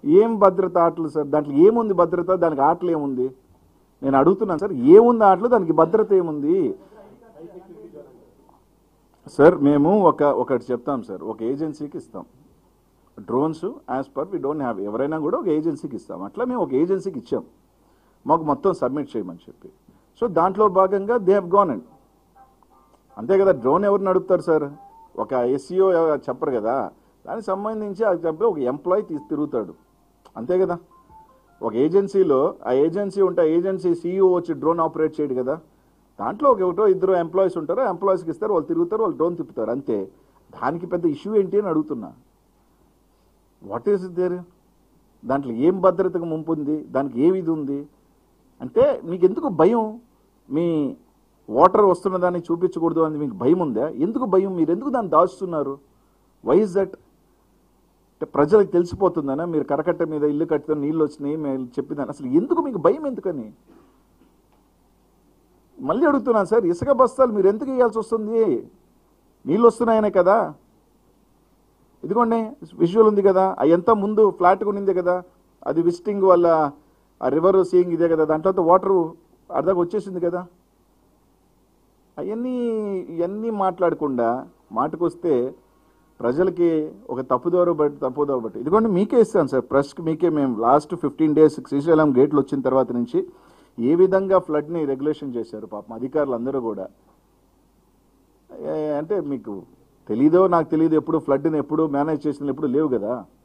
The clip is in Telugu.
ఏం భద్రత ఆటలు సార్ దాంట్లో ఏముంది భద్రత దానికి ఆటలు ఏముంది నేను అడుగుతున్నాను సార్ ఏముంది ఆటలు దానికి భద్రత ఏముంది సార్ మేము ఒక ఒకటి చెప్తాం సార్ ఒక ఏజెన్సీకి ఇస్తాం drones as per we don't have ఎవరైనా కూడా ఒక ఏజెన్సీకి ఇస్తాం అట్లా మేము ఒక ఏజెన్సీకి ఇచ్చాం మాకు మొత్తం సబ్మిట్ చేయమని చెప్పి సో దాంట్లో భాగంగా దే హ్యావ్ గోన్ అండ్ అంతే కదా డ్రోన్ ఎవరు నడుపుతారు సార్ ఒక ఎస్సీఓ చెప్పరు కదా దానికి సంబంధించి అది చెప్పి ఒక ఎంప్లాయీ తీసి తిరుగుతాడు అంతే కదా ఒక ఏజెన్సీలో ఆ ఏజెన్సీ ఉంటే ఆ ఏజెన్సీ సీఈఓ వచ్చి డ్రోన్ ఆపరేట్ చేయడు కదా దాంట్లో ఒక ఒకటో ఇద్దరు ఎంప్లాయీస్ ఉంటారు ఎంప్లాయీస్కి ఇస్తారు వాళ్ళు తిరుగుతారు వాళ్ళు డ్రోన్ తిప్పుతారు అంతే దానికి పెద్ద ఇష్యూ ఏంటి అని అడుగుతున్నా వాట్ ఈస్ దేర్ దాంట్లో ఏం భద్రతకు ముంపు ఉంది దానికి ఏ ఇది ఉంది అంటే మీకు ఎందుకు భయం మీ వాటర్ వస్తున్న దాన్ని చూపించకూడదు అని మీకు భయం ఉందా ఎందుకు భయం మీరు ఎందుకు దాన్ని దాచుతున్నారు వై ఇస్ దట్ అంటే ప్రజలకు తెలిసిపోతుందనా మీరు కరకట్ట మీద ఇల్లు కట్టితే నీళ్ళు వచ్చినాయి మేము చెప్పిందని అసలు ఎందుకు మీకు భయం ఎందుకని మళ్ళీ అడుగుతున్నాను సార్ ఇసుక బస్తాలు మీరు ఎందుకు ఇవ్వాల్సి వస్తుంది నీళ్ళు వస్తున్నాయనే కదా ఇదిగోండి విజువల్ ఉంది కదా ఆ ఎంత ముందు ఫ్లాట్గా ఉన్నిందే కదా అది విజిటింగ్ వల్ల ఆ రివర్ సీయింగ్ ఇదే కదా దాంట్లో వాటర్ అర్ధకు వచ్చేసింది కదా అవన్నీ ఇవన్నీ మాట్లాడకుండా మాటకొస్తే ప్రజలకి ఒక తప్పుదోవ బట్టి తప్పుదోవ బట్టి ఇదిగోండి మీకే ఇస్తాను సార్ ప్రెస్కి మీకే మేము లాస్ట్ ఫిఫ్టీన్ డేస్ శ్రీశైలం గేట్లు వచ్చిన తర్వాత నుంచి ఏ విధంగా ఫ్లడ్ని రెగ్యులేషన్ చేశారు పాపం అధికారులు అందరూ కూడా ఏ, అంటే మీకు తెలీదో నాకు తెలియదు ఎప్పుడు ఫ్లడ్ని ఎప్పుడు మేనేజ్ చేసిన ఎప్పుడు లేవు కదా